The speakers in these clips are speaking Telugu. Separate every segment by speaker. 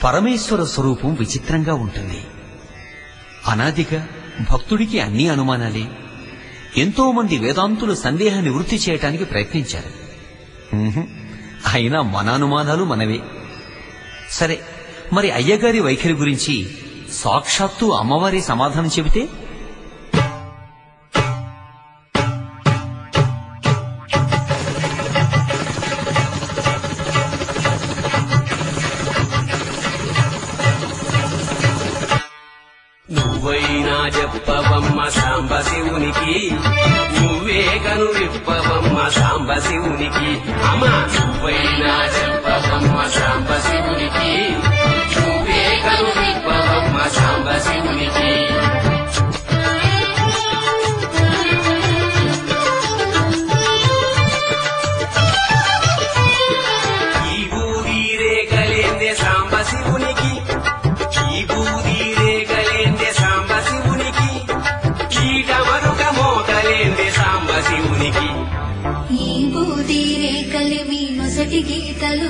Speaker 1: పరమేశ్వర స్వరూపం విచిత్రంగా ఉంటుంది అనాదిగా భక్తుడికి అన్ని అనుమానాలే ఎంతో మంది వేదాంతులు సందేహ నివృత్తి చేయటానికి ప్రయత్నించారు ఉహుం, అయినా మన అనుమానాలు మనవే సరే మరి అయ్యగారి వైఖరి గురించి సాక్షాత్తు అమ్మవారి సమాధానం చెబితే
Speaker 2: నువ్వైనా చెప్పవమ్మ సాంబ శివునికి నువ్వే కను విప్పవమ్మ సాంబ శివునికి అమ్మా నువ్వైనా చెప్పవమ్మ సాంబ శివునికి నువ్వే కను విప్పవమ్మ సాంబ శివునికి ఈ బూది రేఖలేందే సాంబ శివునికి ఈ బూది రేఖలేందే సాంబ శివునికి కీటమరుక మోతలేందే సాంబ శివునికి
Speaker 3: ఈ బూది రేఖలి మీ నొసటి గీతలు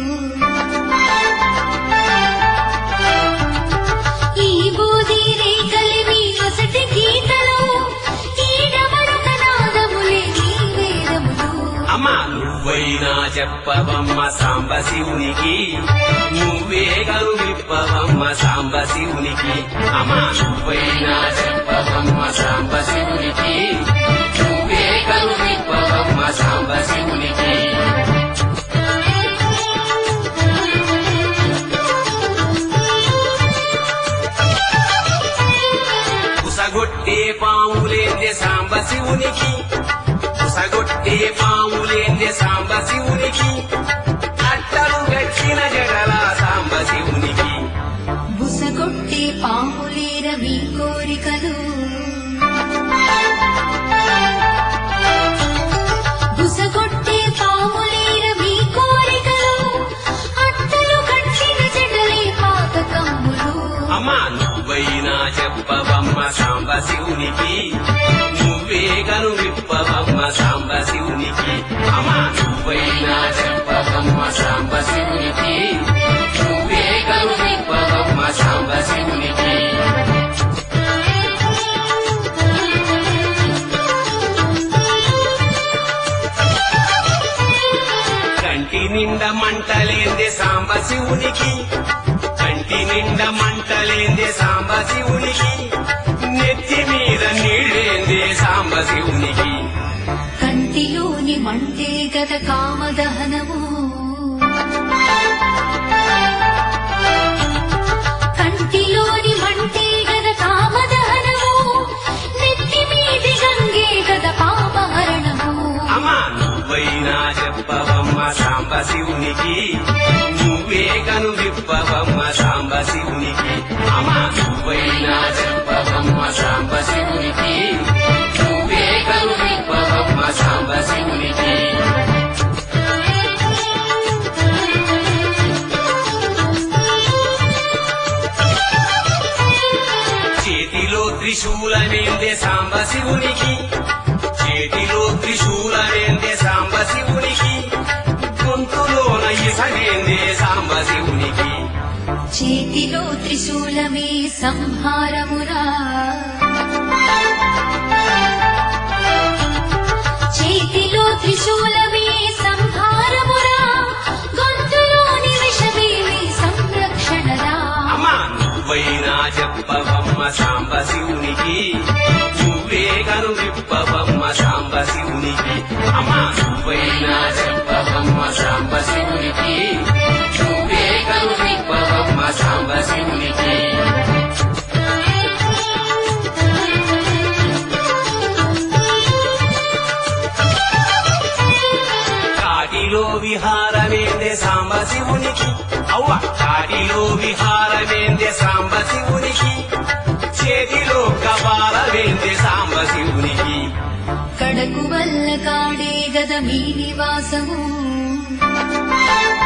Speaker 3: ఈ బూది రేఖలి మీ నొసటి గీతలు ఈ డమరుక నాదములే నీ వేదములు
Speaker 2: అమ్మా నువ్వైనా చెప్పవమ్మ సాంబ శివునికి నువ్వే గలు విప్పవమ్మ సాంబ శివునికి అమ్మా నువ్వైనా చెప్పవమ్మ సాంబ శివునికి నువ్వే గలు విప్పవమ్మ సాంబ శివునికి కుసగొట్టే పాములేందే సాంబ శివునికి కుసగొట్టే పాములేందే సాంబ శివునికి అట్టలు గచ్చిన జగల సాంబ శివునికి
Speaker 3: బుసగొట్టే పాములేర మీ కోరికలు బుసగొట్టే పాములేర మీ కోరికలు అట్టలు కట్టిన జడలే పాతకమ్ములు
Speaker 2: అమ్మా నువ్వైనా చెప్పవమ్మ సాంబ శివునికి నువ్వే గను విప్పవమ్మ సాంబ శివునికి అమ్మా నువ్వైనా చెప్పవమ్మ సాంబ శివునికి నువ్వే గను విప్పవమ్మ సాంబ శివునికి కంటి నిండా మంటలేందే సాంబ శివునికి కంటి నిండా మంటలేందే సాంబ శివునికి నెత్తి మీద నీళ్ళేందే సాంబ శివునికి
Speaker 3: కంటిలోని మంటే గద కామదహనము కంటిలోని మంటే గద కామదహనము నెత్తి మీది గంగే గద పాపహరణము
Speaker 2: అమ్మా నువ్వైనా చెప్పవమ్మ సాంబ శివునికి నువ్వే కను విప్పవమ్మ సాంబ శివునికి అమ్మా నువ్వైనా చెప్పవమ్మ సాంబ శివునికి నువ్వే కను విప్పవమ్మ సాంబ శివునికి చేతిలో త్రిశూలమేందే సాంబ శివునికి చేతిలో త్రిశూలమేందే సాంబ శివునికి గొంతులోన ఇసగేందే సాంబ శివునికి
Speaker 3: చేతిలో త్రిశూలమే సంహారమురా చేతిలో త్రిశూలమే సంహారమురా గొంతులోని విషమే సంరక్షణరా
Speaker 2: అమ్మా నువ్వైనా చెప్పవమ్మ సాంబ శివునికి నువ్వే కను విప్పవమ్మ సాంబ శివునికి అమ్మా నువ్వైనా చెప్పవమ్మ సాంబ శివునికి నువ్వే కను విప్పవమ్మ సాంబ శివునికి కాటిలో విహారమేందే సాంబ శివునికి అవ్వ కాటిలో విహారమేందే సాంబ శివునికి చేతిలో కపాలమేందే సాంబ శివునికి
Speaker 3: కడకు వల్ల కాడే గద మీ నివాసము